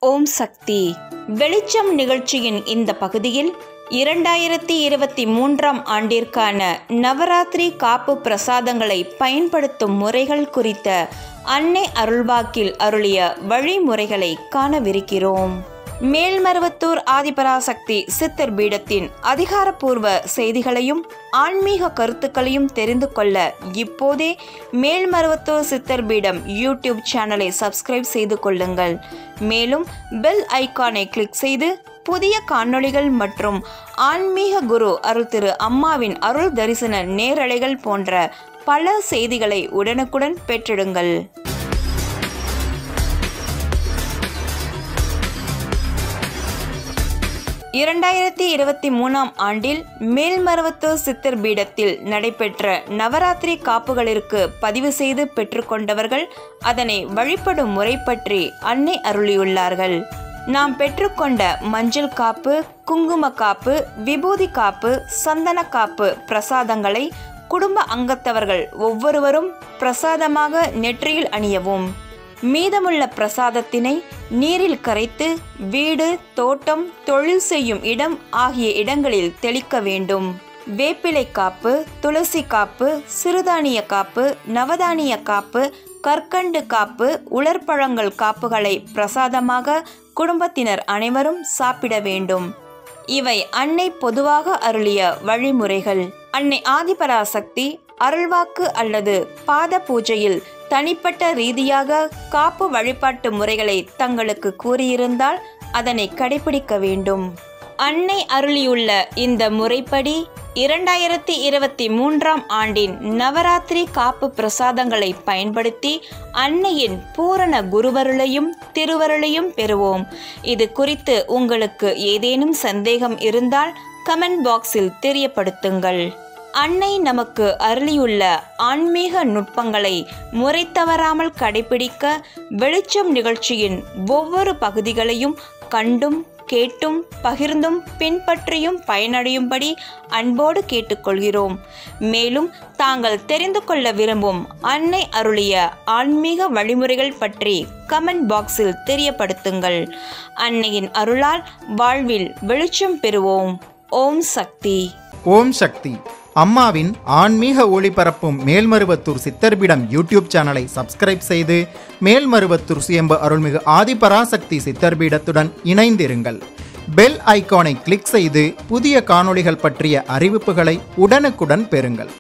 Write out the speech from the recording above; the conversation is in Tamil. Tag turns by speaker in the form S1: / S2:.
S1: ஓம் சக்தி வெளிச்சம் நிகழ்ச்சியின் இந்த பகுதியில் இரண்டாயிரத்தி இருபத்தி மூன்றாம் ஆண்டிற்கான நவராத்திரி காப்பு பிரசாதங்களை பயன்படுத்தும் முறைகள் குறித்த அன்னை அருள்வாக்கில் அருளிய வழிமுறைகளை காணவிருக்கிறோம் மேல்மருவத்தூர் ஆதிபராசக்தி சித்தர் பீடத்தின் அதிகாரப்பூர்வ செய்திகளையும் ஆன்மீக கருத்துக்களையும் தெரிந்து கொள்ள இப்போதே மேல்மருவத்தூர் சித்தர் பீடம் யூடியூப் சேனலை சப்ஸ்கிரைப் செய்து கொள்ளுங்கள் மேலும் பெல் ஐகானை கிளிக் செய்து புதிய காணொளிகள் மற்றும் ஆன்மீக குரு அருள் திரு அம்மாவின் அருள் தரிசன நேரலைகள் போன்ற பல செய்திகளை உடனுக்குடன் பெற்றிடுங்கள் இரண்டாயிரத்தி இருபத்தி மூணாம் ஆண்டில் மேல்மருவத்தூர் சித்தர் பீடத்தில் நடைபெற்ற நவராத்திரி காப்புகளிற்கு பதிவு செய்து பெற்றுக்கொண்டவர்கள் அதனை வழிபடும் முறை பற்றி அன்னை அருளியுள்ளார்கள் நாம் பெற்றுக்கொண்ட மஞ்சள் காப்பு குங்கும காப்பு விபூதி காப்பு சந்தன காப்பு பிரசாதங்களை குடும்ப அங்கத்தவர்கள் ஒவ்வொருவரும் பிரசாதமாக நெற்றியில் அணியவும் மீதமுள்ள பிரசாதத்தினை நீரில் கரைத்து வீடு தோட்டம் தொழில் செய்யும் இடம் ஆகிய இடங்களில் தெளிக்க வேண்டும் வேப்பிலை காப்பு துளசி காப்பு சிறுதானிய காப்பு நவதானிய காப்பு கற்கண்டு காப்பு உலர்பழங்கள் காப்புகளை பிரசாதமாக குடும்பத்தினர் அனைவரும் சாப்பிட வேண்டும் இவை அன்னை பொதுவாக அருளிய வழிமுறைகள் அன்னை ஆதிபராசக்தி அருள்வாக்கு அல்லது பாத பூஜையில் தனிப்பட்ட ரீதியாக காப்பு வழிபாட்டு முறைகளை தங்களுக்கு கூறியிருந்தால் அதனை கடைபிடிக்க வேண்டும் அன்னை அருளியுள்ள இந்த முறைப்படி இரண்டாயிரத்தி இருபத்தி மூன்றாம் ஆண்டின் நவராத்திரி காப்பு பிரசாதங்களை பயன்படுத்தி அன்னையின் பூரண குருவருளையும் திருவருளையும் பெறுவோம் இது குறித்து உங்களுக்கு ஏதேனும் சந்தேகம் இருந்தால் கமெண்ட் பாக்ஸில் தெரியப்படுத்துங்கள் அன்னை நமக்கு அருளியுள்ள ஆன்மீக நுட்பங்களை முறை தவறாமல் கடைபிடிக்க வெளிச்சம் நிகழ்ச்சியின் ஒவ்வொரு பகுதிகளையும் கண்டும் கேட்டும் பகிர்ந்தும் பின்பற்றியும் பயனடையும்படி அன்போடு கேட்டுக்கொள்கிறோம் மேலும் தாங்கள் தெரிந்து கொள்ள விரும்பும் அன்னை அருளிய ஆன்மீக வழிமுறைகள் பற்றி கமெண்ட் பாக்ஸில் தெரியப்படுத்துங்கள் அன்னையின் அருளால் வாழ்வில் வெளிச்சம் பெறுவோம் ஓம் சக்தி
S2: ஓம் சக்தி அம்மாவின் ஆன்மீக ஒளிபரப்பும் மேல்மருவத்தூர் சித்தர்பிடம் யூடியூப் சேனலை சப்ஸ்கிரைப் செய்து மேல்மருவத்தூர் சுயம்பு அருள்மிகு ஆதிபராசக்தி சித்தர்பீடத்துடன் இணைந்திருங்கள் பெல் ஐகானை கிளிக் செய்து புதிய காணொளிகள் பற்றிய அறிவிப்புகளை உடனுக்குடன் பெறுங்கள்